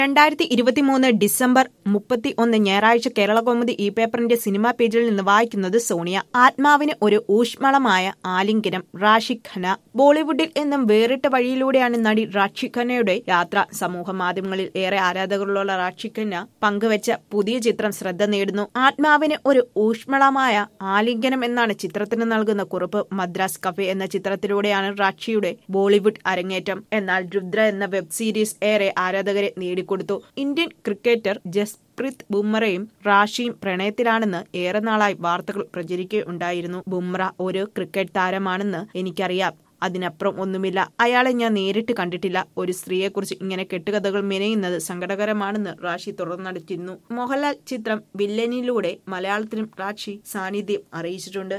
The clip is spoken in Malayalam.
രണ്ടായിരത്തി ഇരുപത്തിമൂന്ന് ഡിസംബർ മുപ്പത്തി ഒന്ന് ഞായറാഴ്ച കേരള കൗമുദി ഈ പേപ്പറിന്റെ സിനിമാ പേജിൽ നിന്ന് വായിക്കുന്നത് സോണിയ ആത്മാവിന് ഒരു ഊഷ്മളമായ ആലിംഗനം റാഷിഖ് ഖന്ന ബോളിവുഡിൽ നിന്നും വേറിട്ട വഴിയിലൂടെയാണ് നടി റാഷിഖ് ഖന്നയുടെ യാത്ര സമൂഹ മാധ്യമങ്ങളിൽ ഏറെ ആരാധകരുള്ള റാഷിഖ് ഖന്ന പങ്കുവച്ച പുതിയ ചിത്രം ശ്രദ്ധ നേടുന്നു ആത്മാവിന് ഒരു ഊഷ്മളമായ ആലിംഗനം എന്നാണ് ചിത്രത്തിന് നൽകുന്ന കുറിപ്പ് മദ്രാസ് കഫേ എന്ന ചിത്രത്തിലൂടെയാണ് റാഷിയുടെ ബോളിവുഡ് അരങ്ങേറ്റം എന്നാൽ രുദ്ര എന്ന വെബ് സീരീസ് ഏറെ ആരാധകരെ നേടിക്കൊടുത്തു ഇന്ത്യൻ ക്രിക്കറ്റർ ജസ്പ്രീത് ബുംറയും റാഷിയും പ്രണയത്തിലാണെന്ന് ഏറെ നാളായി വാർത്തകൾ പ്രചരിക്കുകയുണ്ടായിരുന്നു ബുംറ ഒരു ക്രിക്കറ്റ് താരമാണെന്ന് എനിക്കറിയാം അതിനപ്പുറം ഒന്നുമില്ല അയാളെ ഞാൻ നേരിട്ട് കണ്ടിട്ടില്ല ഒരു സ്ത്രീയെക്കുറിച്ച് ഇങ്ങനെ കെട്ടുകഥകൾ മെനയുന്നത് സങ്കടകരമാണെന്ന് റാഷി തുറന്നടിച്ചിരുന്നു മോഹൻലാൽ ചിത്രം വില്ലനിലൂടെ മലയാളത്തിലും റാഷി സാന്നിധ്യം അറിയിച്ചിട്ടുണ്ട്